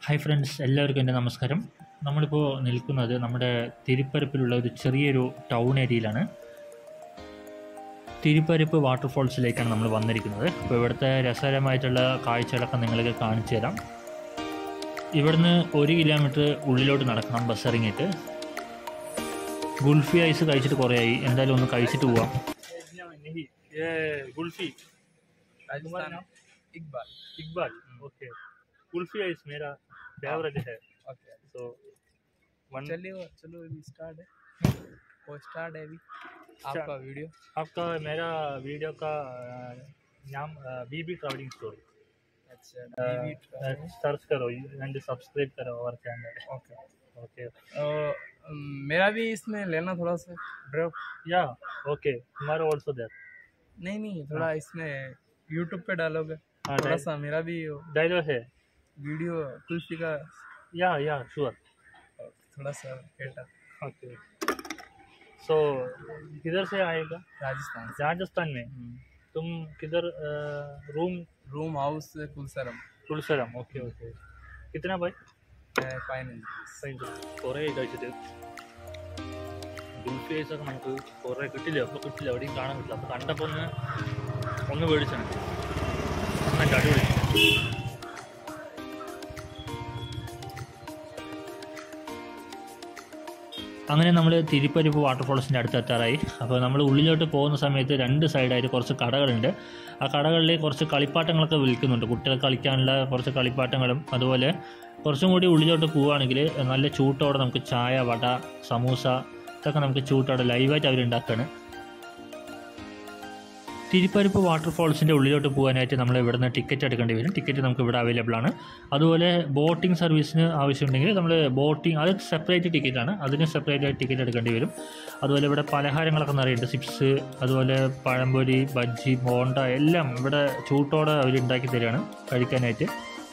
Hi friends എല്ലാവർക്കും എൻ്റെ നമസ്കാരം നമ്മളിപ്പോൾ നിൽക്കുന്നത് നമ്മുടെ തിരുപ്പരപ്പിലുള്ള ഒരു ചെറിയൊരു ടൗൺ ഏരിയയിലാണ് തിരുപ്പരപ്പ് വാട്ടർഫോൾസിലേക്കാണ് നമ്മൾ വന്നിരിക്കുന്നത് അപ്പോൾ ഇവിടുത്തെ രസകരമായിട്ടുള്ള കാഴ്ചകളൊക്കെ നിങ്ങൾക്ക് കാണിച്ചു തരാം ഇവിടുന്ന് ഒരു കിലോമീറ്റർ ഉള്ളിലോട്ട് നടക്കണം ബസ് ഇറങ്ങിയിട്ട് ഗുൾഫി ഐസ് കഴിച്ചിട്ട് കുറേ ആയി എന്തായാലും ഒന്ന് കഴിച്ചിട്ട് പോവാം ഗുൾഫി राजस्थान इकबाल इकबाल ओके कुल्फी आइस मेरा फेवरेट है ओके सो वन चलिए वो- चलो अभी स्टार्ट है वो स्टार्ट है अभी Start. आपका वीडियो आपका मेरा वीडियो का अ, नाम बीबी ट्रैवलिंग स्टोरी अच्छा सर्च करो एंड सब्सक्राइब करो और चैनल ओके ओके मेरा भी इसमें लेना थोड़ा सा ड्रॉप या ओके तुम्हारा ऑल्सो देर नहीं नहीं थोड़ा इसमें यूट्यूब पे डालोगे हाँ, थोड़ा डाल- सा मेरा भी डायलॉग है वीडियो कुल्फी का या या श्योर थोड़ा सा बेटा ओके सो किधर से आएगा राजस्थान से राजस्थान में तुम किधर रूम रूम हाउस कुलसरम तुलसरम ओके ओके कितना भाई फाइनल കുറേ കഴിച്ചിട്ട് ഗുൾഫി ഐസൊക്കെ നമുക്ക് കുറേ കിട്ടില്ല അപ്പോൾ കിട്ടില്ല എവിടെയും കാണാൻ പറ്റില്ല അപ്പോൾ കണ്ടപ്പോൾ ഒന്ന് ഒന്ന് മേടിച്ചാണ് നന്നായിട്ട് അടിപൊളി അങ്ങനെ നമ്മൾ തിരുപ്പരിപ്പ് വാട്ടർഫോൾസിൻ്റെ അടുത്ത് എത്താറായി അപ്പോൾ നമ്മൾ ഉള്ളിലോട്ട് പോകുന്ന സമയത്ത് രണ്ട് സൈഡായിട്ട് കുറച്ച് കടകളുണ്ട് ആ കടകളിൽ കുറച്ച് കളിപ്പാട്ടങ്ങളൊക്കെ വിൽക്കുന്നുണ്ട് കുട്ടികൾ കളിക്കാനുള്ള കുറച്ച് കളിപ്പാട്ടങ്ങളും അതുപോലെ കുറച്ചും കൂടി ഉള്ളിലോട്ട് പോവുകയാണെങ്കിൽ നല്ല ചൂട്ടോടെ നമുക്ക് ചായ വട സമൂസ ഇതൊക്കെ നമുക്ക് ചൂട്ടോടെ ലൈവായിട്ട് അവരുണ്ടാക്കുകയാണ് തിരുപ്പരിപ്പ് വാട്ടർഫോൾസിൻ്റെ ഉള്ളിലോട്ട് പോകാനായിട്ട് നമ്മൾ ഇവിടുന്ന് ടിക്കറ്റ് എടുക്കേണ്ടി വരും ടിക്കറ്റ് നമുക്ക് ഇവിടെ അവൈലബിൾ ആണ് അതുപോലെ ബോട്ടിംഗ് സർവീസിന് ആവശ്യമുണ്ടെങ്കിൽ നമ്മൾ ബോട്ടിംഗ് അത് സെപ്പറേറ്റ് ടിക്കറ്റാണ് അതിന് സെപ്പറേറ്റ് ആയിട്ട് ടിക്കറ്റ് എടുക്കേണ്ടി വരും അതുപോലെ ഇവിടെ പലഹാരങ്ങളൊക്കെ നിറയുണ്ട് ചിപ്സ് അതുപോലെ പഴംപൊരി ബജ്ജി ബോണ്ട എല്ലാം ഇവിടെ ചൂട്ടോടെ അവർ ഉണ്ടാക്കി തരികയാണ് കഴിക്കാനായിട്ട്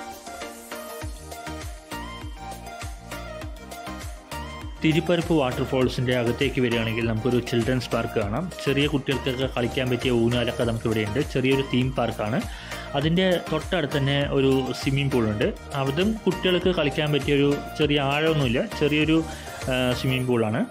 തിരുപ്പരപ്പ് വാട്ടർഫോൾസിൻ്റെ അകത്തേക്ക് വരികയാണെങ്കിൽ നമുക്കൊരു ചിൽഡ്രൻസ് പാർക്ക് കാണാം ചെറിയ കുട്ടികൾക്കൊക്കെ കളിക്കാൻ പറ്റിയ ഊഞ്ഞാലൊക്കെ നമുക്ക് ഇവിടെയുണ്ട് ചെറിയൊരു തീം പാർക്കാണ് അതിൻ്റെ തൊട്ടടുത്ത് തന്നെ ഒരു സ്വിമ്മിംഗ് പൂളുണ്ട് അതും കുട്ടികൾക്ക് കളിക്കാൻ പറ്റിയൊരു ചെറിയ ആഴമൊന്നുമില്ല ചെറിയൊരു സ്വിമ്മിംഗ് പൂളാണ്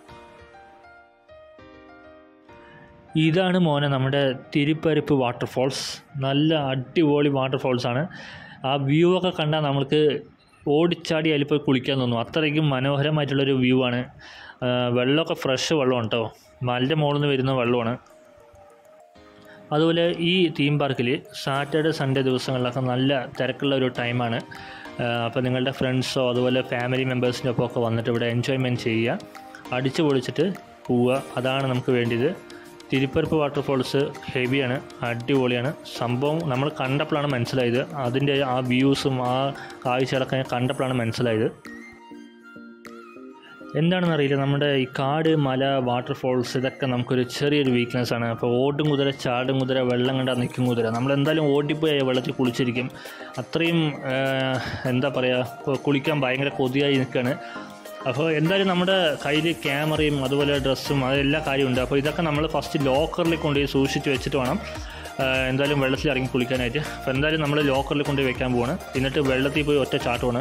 ഇതാണ് മോനെ നമ്മുടെ തിരുപ്പരപ്പ് വാട്ടർഫോൾസ് നല്ല അടിപൊളി വാട്ടർഫോൾസ് ആണ് ആ വ്യൂ ഒക്കെ കണ്ടാൽ നമുക്ക് ഓടിച്ചാടി അതിൽ പോയി കുളിക്കാൻ തോന്നും അത്രയ്ക്കും മനോഹരമായിട്ടുള്ളൊരു വ്യൂ ആണ് ആ, വെള്ളമൊക്കെ ഫ്രഷ് വെള്ളമാണ് കേട്ടോ മലൻ്റെ മുകളിൽ നിന്ന് വരുന്ന വെള്ളമാണ് അതുപോലെ ഈ തീം പാർക്കിൽ സാറ്റർഡേ സൺഡേ ദിവസങ്ങളിലൊക്കെ നല്ല തിരക്കുള്ള ഒരു ടൈമാണ് അപ്പോൾ നിങ്ങളുടെ ഫ്രണ്ട്സോ അതുപോലെ ഫാമിലി മെമ്പേഴ്സിൻ്റെ ഒപ്പം ഒക്കെ വന്നിട്ട് ഇവിടെ എൻജോയ്മെൻറ്റ് ചെയ്യുക അടിച്ചു പൊളിച്ചിട്ട് പോവുക അതാണ് നമുക്ക് വേണ്ടിയത് തിരുപ്പരപ്പ് വാട്ടർഫോൾസ് ഹെവിയാണ് അടിപൊളിയാണ് സംഭവം നമ്മൾ കണ്ടപ്പോഴാണ് മനസ്സിലായത് അതിൻ്റെ ആ വ്യൂസും ആ കാഴ്ചകളൊക്കെ കണ്ടപ്പോഴാണ് മനസ്സിലായത് എന്താണെന്ന് അറിയില്ല നമ്മുടെ ഈ കാട് മല വാട്ടർഫോൾസ് ഇതൊക്കെ നമുക്കൊരു ചെറിയൊരു വീക്ക്നെസ് ആണ് അപ്പോൾ ഓടും കുതിര ചാടും കുതിര വെള്ളം കണ്ടാൽ നിൽക്കും കുതിര നമ്മളെന്തായാലും ഓടിപ്പോയി വെള്ളത്തിൽ കുളിച്ചിരിക്കും അത്രയും ആ, എന്താ പറയുക കുളിക്കാൻ ഭയങ്കര കൊതിയായി നിൽക്കുകയാണ് അപ്പോൾ എന്തായാലും നമ്മുടെ കയ്യിൽ ക്യാമറയും അതുപോലെ ഡ്രസ്സും അതെല്ലാ കാര്യമുണ്ട് അപ്പോൾ ഇതൊക്കെ നമ്മൾ ഫസ്റ്റ് ലോക്കറിൽ കൊണ്ടുപോയി സൂക്ഷിച്ച് വെച്ചിട്ട് വേണം ആ, എന്തായാലും വെള്ളത്തിൽ ഇറങ്ങി കുളിക്കാനായിട്ട് അപ്പോൾ എന്തായാലും നമ്മൾ ലോക്കറിൽ കൊണ്ടുപോയി വെക്കാൻ പോവാണ് എന്നിട്ട് വെള്ളത്തിൽ പോയി ഒറ്റ ചാട്ടമാണ്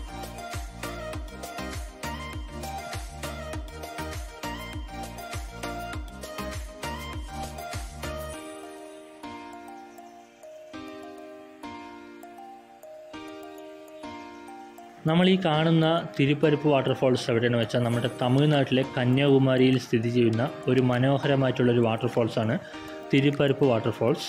നമ്മൾ ഈ കാണുന്ന തിരുപ്പരപ്പ് വാട്ടർഫോൾസ് എവിടെയെന്ന് വെച്ചാൽ നമ്മുടെ തമിഴ്നാട്ടിലെ കന്യാകുമാരിയിൽ സ്ഥിതി ചെയ്യുന്ന ഒരു മനോഹരമായിട്ടുള്ളൊരു വാട്ടർഫോൾസ് ആണ് തിരുപ്പരപ്പ് വാട്ടർഫോൾസ്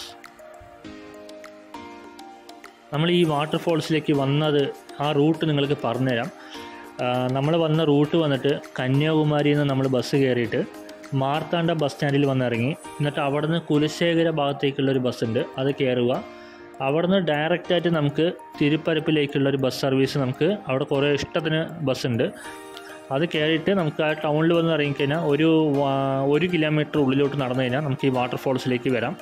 നമ്മൾ ഈ വാട്ടർഫോൾസിലേക്ക് വന്നത് ആ റൂട്ട് നിങ്ങൾക്ക് പറഞ്ഞുതരാം നമ്മൾ വന്ന റൂട്ട് വന്നിട്ട് കന്യാകുമാരിയിൽ നിന്ന് നമ്മൾ ബസ് കയറിയിട്ട് മാർത്താണ്ഡ ബസ് സ്റ്റാൻഡിൽ വന്ന് ഇറങ്ങി എന്നിട്ട് അവിടെ നിന്ന് കുലശേഖര ഭാഗത്തേക്കുള്ളൊരു ബസ്സുണ്ട് അത് കയറുക അവിടെ നിന്ന് ഡയറക്റ്റായിട്ട് നമുക്ക് തിരുപ്പരപ്പിലേക്കുള്ള ഒരു ബസ് സർവീസ് നമുക്ക് അവിടെ കുറേ ഇഷ്ടത്തിന് ബസ്സുണ്ട് അത് കയറിയിട്ട് നമുക്ക് ആ ടൗണിൽ വന്ന് ഇറങ്ങിക്കഴിഞ്ഞാൽ ഒരു വാ- ഒരു കിലോമീറ്റർ ഉള്ളിലോട്ട് നടന്നു കഴിഞ്ഞാൽ നമുക്ക് ഈ വാട്ടർഫോൾസിലേക്ക് വരാം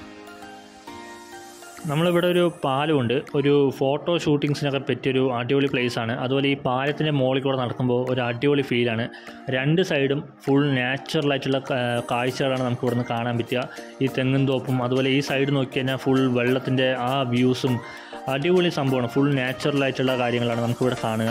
നമ്മളിവിടെ ഒരു പാലമുണ്ട് ഒരു ഫോട്ടോ ഷൂട്ടിങ്സിനൊക്കെ പറ്റിയൊരു അടിപൊളി place ആണ് അതുപോലെ ഈ പാലത്തിൻ്റെ മുകളിൽ കൂടെ നടക്കുമ്പോൾ ഒരു അടിപൊളി ഫീലാണ് രണ്ട് സൈഡും ഫുൾ നാച്ചുറലായിട്ടുള്ള കാഴ്ചകളാണ് നമുക്ക് ഇവിടുന്ന് കാണാൻ പറ്റുക ഈ തെങ്ങും തോപ്പും അതുപോലെ ഈ സൈഡ് നോക്കി കഴിഞ്ഞാൽ ഫുൾ വെള്ളത്തിൻ്റെ ആ വ്യൂസും അടിപൊളി സംഭവമാണ് ഫുൾ നാച്ചുറൽ ആയിട്ടുള്ള കാര്യങ്ങളാണ് നമുക്കിവിടെ കാണുക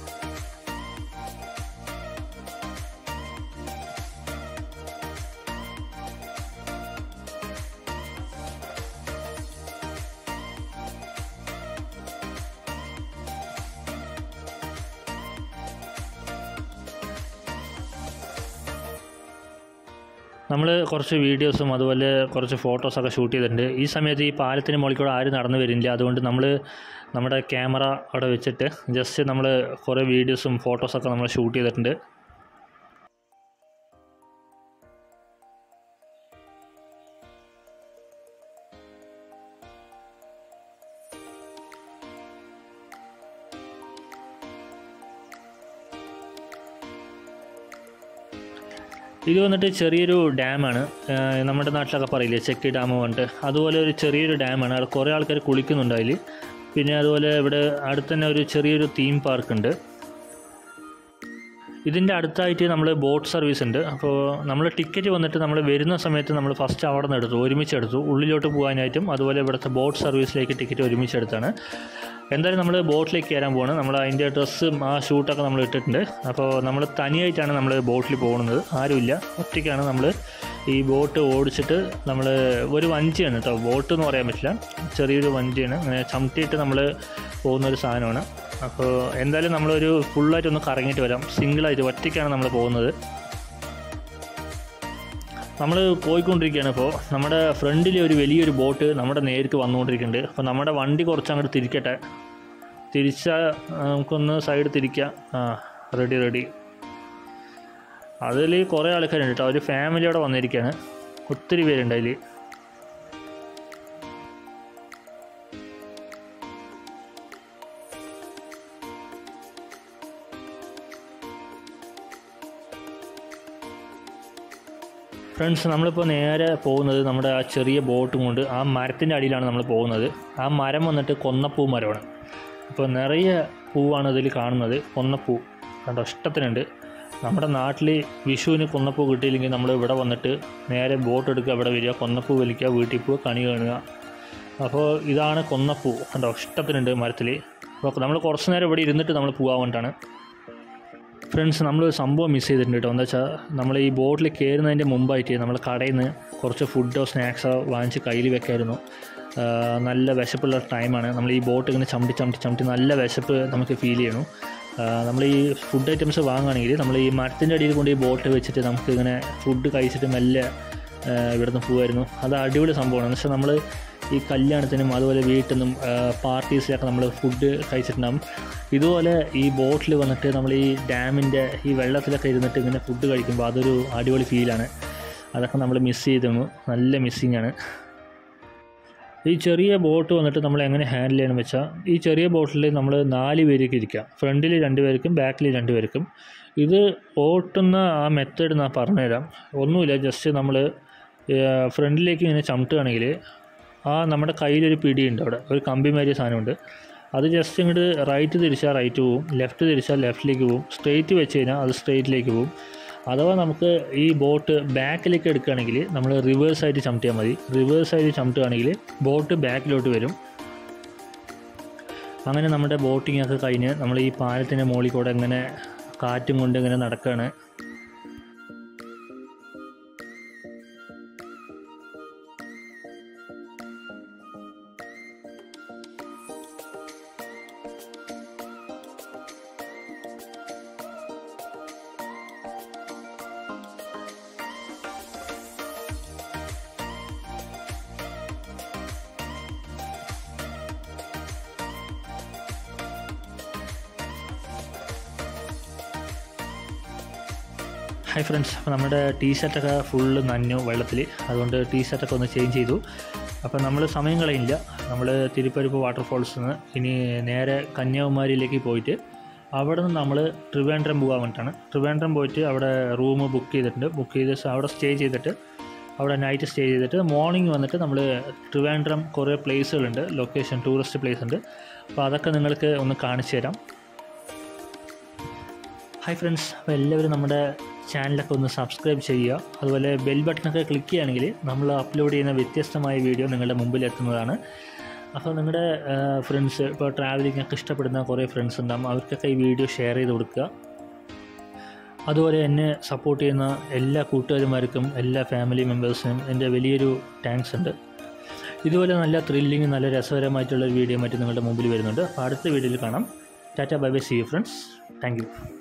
നമ്മൾ കുറച്ച് വീഡിയോസും അതുപോലെ കുറച്ച് ഫോട്ടോസൊക്കെ ഷൂട്ട് ചെയ്തിട്ടുണ്ട് ഈ സമയത്ത് ഈ പാലത്തിന് മുകളിൽ കൂടെ ആരും നടന്നു വരുന്നില്ല അതുകൊണ്ട് നമ്മൾ നമ്മുടെ ക്യാമറ അവിടെ വെച്ചിട്ട് ജസ്റ്റ് നമ്മൾ കുറേ വീഡിയോസും ഫോട്ടോസൊക്കെ നമ്മൾ ഷൂട്ട് ചെയ്തിട്ടുണ്ട് ഇത് വന്നിട്ട് ചെറിയൊരു ഡാമാണ് ഏഹ് നമ്മുടെ നാട്ടിലൊക്കെ പറയില്ലേ ചെക്കി ഡാം പറഞ്ഞിട്ട് അതുപോലെ ഒരു ചെറിയൊരു ഡാമാണ് അവിടെ കുറേ ആൾക്കാർ കുളിക്കുന്നുണ്ട് അതിൽ പിന്നെ അതുപോലെ ഇവിടെ അടുത്ത് തന്നെ ഒരു ചെറിയൊരു തീം പാർക്ക് ഉണ്ട് ഇതിൻ്റെ അടുത്തായിട്ട് നമ്മൾ ബോട്ട് സർവീസ് ഉണ്ട് അപ്പോൾ നമ്മൾ ടിക്കറ്റ് വന്നിട്ട് നമ്മൾ വരുന്ന സമയത്ത് നമ്മൾ ഫസ്റ്റ് അവിടെ നിന്ന് എടുത്തു ഒരുമിച്ച് എടുത്തു ഉള്ളിലോട്ട് പോകാനായിട്ടും അതുപോലെ ഇവിടുത്തെ ബോട്ട് സർവീസിലേക്ക് ടിക്കറ്റ് ഒരുമിച്ച് എടുത്താണ് എന്തായാലും നമ്മൾ ബോട്ടിലേക്ക് കയറാൻ പോവാണ് നമ്മൾ അതിൻ്റെ ഡ്രസ്സും ആ ഷൂട്ടൊക്കെ നമ്മൾ ഇട്ടിട്ടുണ്ട് അപ്പോൾ നമ്മൾ തനിയായിട്ടാണ് നമ്മൾ ബോട്ടിൽ പോകുന്നത് ആരുമില്ല ഒറ്റയ്ക്കാണ് നമ്മൾ ഈ ബോട്ട് ഓടിച്ചിട്ട് നമ്മൾ ഒരു വഞ്ചിയാണ് കേട്ടോ ബോട്ട് എന്ന് പറയാൻ പറ്റില്ല ചെറിയൊരു വഞ്ചിയാണ് അങ്ങനെ ചവിട്ടിയിട്ട് നമ്മൾ പോകുന്ന ഒരു സാധനമാണ് അപ്പോൾ എന്തായാലും നമ്മളൊരു ഫുള്ളായിട്ട് ഒന്ന് കറങ്ങിയിട്ട് വരാം സിംഗിളായിട്ട് ഒറ്റയ്ക്കാണ് നമ്മൾ പോകുന്നത് നമ്മൾ പോയിക്കൊണ്ടിരിക്കുകയാണ് ഇപ്പോൾ നമ്മുടെ ഫ്രണ്ടിൽ ഒരു വലിയൊരു ബോട്ട് നമ്മുടെ നേർക്ക് വന്നുകൊണ്ടിരിക്കുന്നുണ്ട് അപ്പോൾ നമ്മുടെ വണ്ടി കുറച്ച് അങ്ങോട്ട് തിരിക്കട്ടെ തിരിച്ചാൽ നമുക്കൊന്ന് സൈഡ് തിരിക്കാം ആ റെഡി റെഡി അതിൽ കുറേ ആൾക്കാരുണ്ട് കേട്ടോ ഒരു ഫാമിലിയോടെ വന്നിരിക്കുകയാണ് ഒത്തിരി പേരുണ്ട് അതിൽ ഫ്രണ്ട്സ് നമ്മളിപ്പോൾ നേരെ പോകുന്നത് നമ്മുടെ ആ ചെറിയ ബോട്ടും കൊണ്ട് ആ മരത്തിൻ്റെ അടിയിലാണ് നമ്മൾ പോകുന്നത് ആ മരം വന്നിട്ട് കൊന്നപ്പൂ മരമാണ് അപ്പോൾ നിറയെ പൂവാണ് ഇതിൽ കാണുന്നത് കൊന്നപ്പൂ കണ്ടോ ഇഷ്ടത്തിനുണ്ട് നമ്മുടെ നാട്ടിൽ വിഷുവിന് കൊന്നപ്പൂ കിട്ടിയില്ലെങ്കിൽ നമ്മൾ ഇവിടെ വന്നിട്ട് നേരെ ബോട്ട് എടുക്കുക ഇവിടെ വരിക കൊന്നപ്പൂ വലിക്കുക വീട്ടിൽ പോവുക കണി കാണുക അപ്പോൾ ഇതാണ് കൊന്നപ്പൂ കണ്ടോ ഇഷ്ടത്തിനുണ്ട് മരത്തിൽ അപ്പോൾ നമ്മൾ കുറച്ച് നേരം ഇവിടെ ഇരുന്നിട്ട് നമ്മൾ പോകാൻ വേണ്ടിയിട്ടാണ് ഫ്രണ്ട്സ് നമ്മൾ ഒരു സംഭവം മിസ് ചെയ്തിട്ടുണ്ട് കേട്ടോ എന്താ വെച്ചാൽ നമ്മൾ ഈ ബോട്ടിൽ കയറുന്നതിൻ്റെ മുമ്പായിട്ട് നമ്മൾ കടയിൽ നിന്ന് കുറച്ച് ഫുഡോ സ്നാക്സോ വാങ്ങിച്ച് കയ്യിൽ വെക്കായിരുന്നു ആ, നല്ല വിശപ്പുള്ള ടൈമാണ് നമ്മൾ ഈ ബോട്ട് ഇങ്ങനെ ചവിട്ടി ചവിട്ടി ചവിട്ടി നല്ല വിശപ്പ് നമുക്ക് ഫീൽ ചെയ്യണം ആ, നമ്മൾ ഈ ഫുഡ് ഐറ്റംസ് വാങ്ങുകയാണെങ്കിൽ നമ്മൾ ഈ മരത്തിൻ്റെ അടിയിൽ കൊണ്ട് ഈ ബോട്ട് വെച്ചിട്ട് നമുക്ക് ഇങ്ങനെ ഫുഡ് കഴിച്ചിട്ട് മെല്ലെ ആ, ഇവിടുന്ന് പോകുമായിരുന്നു അത് അടിപൊളി സംഭവമാണ് എന്ന് വെച്ചാൽ നമ്മൾ ഈ കല്യാണത്തിനും അതുപോലെ വീട്ടിൽ നിന്നും പാർട്ടീസിലൊക്കെ നമ്മൾ ഫുഡ് കഴിച്ചിട്ടുണ്ടാകും ഇതുപോലെ ഈ ബോട്ടിൽ വന്നിട്ട് നമ്മൾ ഈ ഡാമിൻ്റെ ഈ വെള്ളത്തിലൊക്കെ ഇരുന്നിട്ട് ഇങ്ങനെ ഫുഡ് കഴിക്കുമ്പോൾ അതൊരു അടിപൊളി ഫീലാണ് അതൊക്കെ നമ്മൾ മിസ് ചെയ്തിരുന്നു നല്ല മിസ്സിങ് ആണ് ഈ ചെറിയ ബോട്ട് വന്നിട്ട് നമ്മൾ എങ്ങനെ ഹാൻഡിൽ ചെയ്യണം വെച്ചാൽ ഈ ചെറിയ ബോട്ടിൽ നമ്മൾ നാല് പേർക്ക് ഇരിക്കാം ഫ്രണ്ടിൽ രണ്ട് പേർക്കും ബാക്കിൽ രണ്ട് പേർക്കും ഇത് ഓട്ടുന്ന ആ മെത്തേഡ് ഞാൻ പറഞ്ഞുതരാം ഒന്നുമില്ല ജസ്റ്റ് നമ്മൾ ഫ്രണ്ടിലേക്ക് ഇങ്ങനെ ചവിട്ടുകയാണെങ്കിൽ ആ നമ്മുടെ കയ്യിലൊരു പിടിയുണ്ട് അവിടെ ഒരു കമ്പിമാരിയ സാധനമുണ്ട് അത് ജസ്റ്റ് ഇങ്ങോട്ട് റൈറ്റ് തിരിച്ചാൽ റൈറ്റ് പോവും ലെഫ്റ്റ് തിരിച്ചാൽ ലെഫ്റ്റിലേക്ക് പോവും സ്ട്രെയിറ്റ് വെച്ച് കഴിഞ്ഞാൽ അത് സ്ട്രെയിറ്റിലേക്ക് പോവും അഥവാ നമുക്ക് ഈ ബോട്ട് ബാക്കിലേക്ക് എടുക്കുകയാണെങ്കിൽ നമ്മൾ റിവേഴ്സ് ആയിട്ട് ചവിട്ടിയാൽ മതി റിവേഴ്സ് ആയിട്ട് ചവിട്ടുകയാണെങ്കിൽ ബോട്ട് ബാക്കിലോട്ട് വരും അങ്ങനെ നമ്മുടെ ബോട്ടിംഗ് ഒക്കെ കഴിഞ്ഞ് നമ്മൾ ഈ പാലത്തിൻ്റെ മുകളിൽ കൂടെ ഇങ്ങനെ കാറ്റും കൊണ്ട് ഇങ്ങനെ നടക്കുകയാണ് ഹായ് ഫ്രണ്ട്സ് അപ്പോൾ നമ്മുടെ ടീ ഷർട്ടൊക്കെ ഫുള്ള് നനഞ്ഞു വെള്ളത്തിൽ അതുകൊണ്ട് ടീ ഷർട്ടൊക്കെ ഒന്ന് ചേഞ്ച് ചെയ്തു അപ്പോൾ നമ്മൾ സമയം കളയില്ല നമ്മൾ തിരുപ്പരിപ്പ് വാട്ടർഫോൾസിൽ നിന്ന് ഇനി നേരെ കന്യാകുമാരിയിലേക്ക് പോയിട്ട് അവിടെ നിന്ന് നമ്മൾ ട്രിവാൻഡ്രം പോകാൻ വേണ്ടിയിട്ടാണ് ട്രിവാൻഡ്രം പോയിട്ട് അവിടെ റൂം ബുക്ക് ചെയ്തിട്ടുണ്ട് ബുക്ക് ചെയ്ത് അവിടെ സ്റ്റേ ചെയ്തിട്ട് അവിടെ നൈറ്റ് സ്റ്റേ ചെയ്തിട്ട് മോർണിംഗ് വന്നിട്ട് നമ്മൾ ട്രിവാൻഡ്രം കുറേ പ്ലേസുകളുണ്ട് ലൊക്കേഷൻ ടൂറിസ്റ്റ് പ്ലേസ് ഉണ്ട് അപ്പോൾ അതൊക്കെ നിങ്ങൾക്ക് ഒന്ന് കാണിച്ചു തരാം ഹായ് ഫ്രണ്ട്സ് അപ്പോൾ എല്ലാവരും നമ്മുടെ ചാനലൊക്കെ ഒന്ന് സബ്സ്ക്രൈബ് ചെയ്യുക അതുപോലെ ബെൽ ബട്ടണൊക്കെ ക്ലിക്ക് ചെയ്യുകയാണെങ്കിൽ നമ്മൾ അപ്ലോഡ് ചെയ്യുന്ന വ്യത്യസ്തമായ വീഡിയോ നിങ്ങളുടെ മുമ്പിൽ എത്തുന്നതാണ് അപ്പോൾ നിങ്ങളുടെ ഫ്രണ്ട്സ് ഇപ്പോൾ ട്രാവലിംഗ് ഒക്കെ ഇഷ്ടപ്പെടുന്ന കുറേ ഫ്രണ്ട്സ് ഉണ്ടാകും അവർക്കൊക്കെ ഈ വീഡിയോ ഷെയർ ചെയ്ത് കൊടുക്കുക അതുപോലെ എന്നെ സപ്പോർട്ട് ചെയ്യുന്ന എല്ലാ കൂട്ടുകാരുമാർക്കും എല്ലാ ഫാമിലി മെമ്പേഴ്സിനും എൻ്റെ വലിയൊരു താങ്ക്സ് ഉണ്ട് ഇതുപോലെ നല്ല ത്രില്ലിങ് നല്ല രസകരമായിട്ടുള്ള ഒരു വീഡിയോ മറ്റും നിങ്ങളുടെ മുമ്പിൽ വരുന്നുണ്ട് അപ്പോൾ അടുത്ത വീഡിയോയിൽ കാണാം ടാറ്റ bye bye see you friends thank U